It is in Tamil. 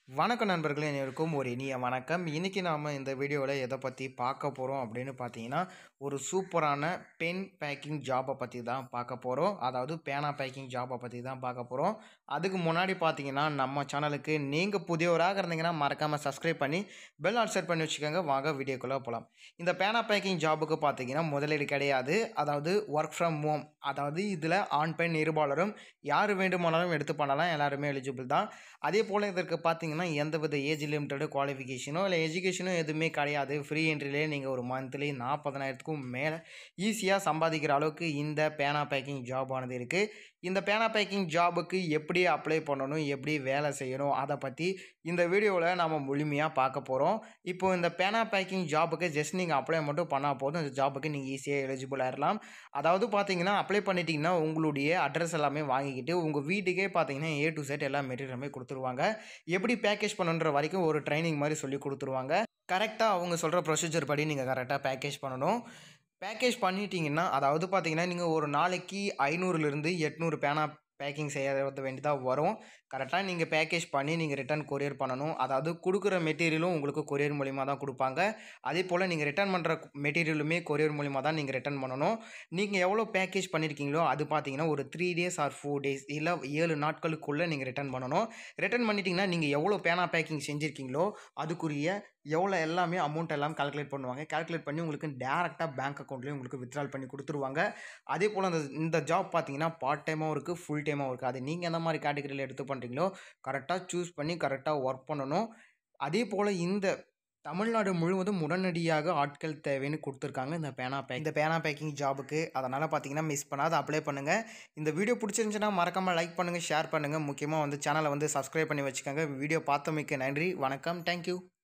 வணக்கம் நண்பர்களே அனைவருக்கும் ஒரு இனிய வணக்கம் இன்றைக்கி நாம் இந்த வீடியோவில் எதை பற்றி பார்க்க போகிறோம் அப்படின்னு பார்த்தீங்கன்னா ஒரு சூப்பரான பென் பேக்கிங் ஜாபை பற்றி தான் பார்க்க போகிறோம் அதாவது பேனா பேக்கிங் ஜாபை பற்றி தான் பார்க்க போகிறோம் அதுக்கு முன்னாடி பார்த்தீங்கன்னா நம்ம சேனலுக்கு நீங்கள் புதியவராக இருந்தீங்கன்னா மறக்காமல் சப்ஸ்கிரைப் பண்ணி பெல் ஆல் செட் பண்ணி வச்சுக்கோங்க வாங்க வீடியோக்குள்ளே போகலாம் இந்த பேனா பேக்கிங் ஜாபுக்கு பார்த்தீங்கன்னா முதலீடு கிடையாது அதாவது ஒர்க் ஃப்ரம் ஹோம் அதாவது இதில் ஆண் பெண் இருபாலரும் யார் வேண்டுமானாலும் எடுத்து பண்ணலாம் எல்லாருமே எலிஜிபிள் தான் அதே போல் இதற்கு பார்த்தீங்கன்னா எந்தவித ஏஜ் லிமிட்டடு குவாலிஃபிகேஷனோ இல்லை எஜுகேஷனோ எதுவுமே கிடையாது ஃப்ரீ என்ட்ரிலே நீங்கள் ஒரு மந்த்லி நாற்பதனாயிரத்துக்கும் மேலே ஈஸியாக சம்பாதிக்கிற அளவுக்கு இந்த பேனா பேக்கிங் ஜாப் ஆனது இருக்குது இந்த பேனா பேக்கிங் ஜாபுக்கு எப்படி அப்ளை பண்ணணும் எப்படி வேலை செய்யணும் அதை பற்றி இந்த வீடியோவில் நம்ம முழுமையாக பார்க்க போகிறோம் இப்போ இந்த பேனா பேக்கிங் ஜாபுக்கு ஜஸ்ட் நீங்கள் அப்ளை மட்டும் பண்ணால் போதும் இந்த ஜாபுக்கு நீங்கள் ஈஸியாக எலிஜிபிள் ஆயிடலாம் அதாவது பார்த்தீங்கன்னா அப்ளை பண்ணிட்டீங்கன்னா உங்களுடைய அட்ரஸ் எல்லாமே வாங்கிக்கிட்டு உங்கள் வீட்டுக்கே பார்த்தீங்கன்னா ஏ டு செட் எல்லா மெட்டீரியலுமே கொடுத்துருவாங்க எப்படி பேக்கேஜ் பண்ணுன்ற வரைக்கும் ஒரு ட்ரைனிங் மாதிரி சொல்லி கொடுத்துருவாங்க கரெக்டாக அவங்க சொல்கிற ப்ரொசீஜர் படி நீங்கள் கரெக்டாக பேக்கேஜ் பண்ணணும் பேக்கேஜ் பண்ணிட்டீங்கன்னா அதாவது பார்த்தீங்கன்னா நீங்கள் ஒரு நாளைக்கு ஐநூறுலேருந்து எட்நூறு பேனா பேக்கிங் செய்ய வேண்டியதாக வரும் கரெக்டாக நீங்கள் பேக்கேஜ் பண்ணி நீங்கள் ரிட்டர்ன் கொரியர் பண்ணணும் அதாவது கொடுக்குற மெட்டீரியலும் உங்களுக்கு கொரியர் மூலிமா தான் கொடுப்பாங்க அதே போல் நீங்கள் ரிட்டர்ன் பண்ணுற மெட்டீரியலுமே கொரியர் மூலிமா தான் நீங்கள் ரிட்டர்ன் பண்ணணும் நீங்கள் எவ்வளோ பேக்கேஜ் பண்ணியிருக்கீங்களோ அது பார்த்தீங்கன்னா ஒரு three days or four days இல்லை ஏழு நாட்களுக்குள்ளே நீங்கள் ரிட்டர்ன் பண்ணணும் ரிட்டர்ன் பண்ணிட்டீங்கன்னா நீங்கள் எவ்வளோ பேனா பேக்கிங் செஞ்சுருக்கீங்களோ அதுக்குரிய எவ்வளோ எல்லாமே அமௌண்ட் எல்லாம் கால்குலேட் பண்ணுவாங்க கால்குலேட் பண்ணி உங்களுக்கு டேரெக்டாக பேங்க் அக்கௌண்ட்லேயும் உங்களுக்கு வித்ட்ரால் பண்ணி கொடுத்துருவாங்க அதே போல் அந்த இந்த ஜாப் பார்த்தீங்கன்னா பார்ட் டைமாகவும் இருக்குது ஃபுல் டைமாகவும் இருக்குது அது நீங்கள் எந்த மாதிரி கேட்டகரியில் எடுத்து பண்ணுறீங்களோ கரெக்டாக சூஸ் பண்ணி கரெக்டாக ஒர்க் பண்ணணும் அதே போல் இந்த தமிழ்நாடு முழுவதும் உடனடியாக ஆட்கள் தேவைன்னு கொடுத்துருக்காங்க இந்த பேனா பேக் இந்த பேனா பேக்கிங் ஜாபுக்கு அதனால் பார்த்தீங்கன்னா மிஸ் பண்ணாத அப்ளை பண்ணுங்கள் இந்த வீடியோ பிடிச்சிருந்துச்சுன்னா மறக்காமல் லைக் பண்ணுங்கள் ஷேர் பண்ணுங்கள் முக்கியமாக வந்து சேனலை வந்து சப்ஸ்கிரைப் பண்ணி வச்சுக்கோங்க வீடியோ பார்த்தமைக்கு நன்றி வணக்கம் தேங்க்யூ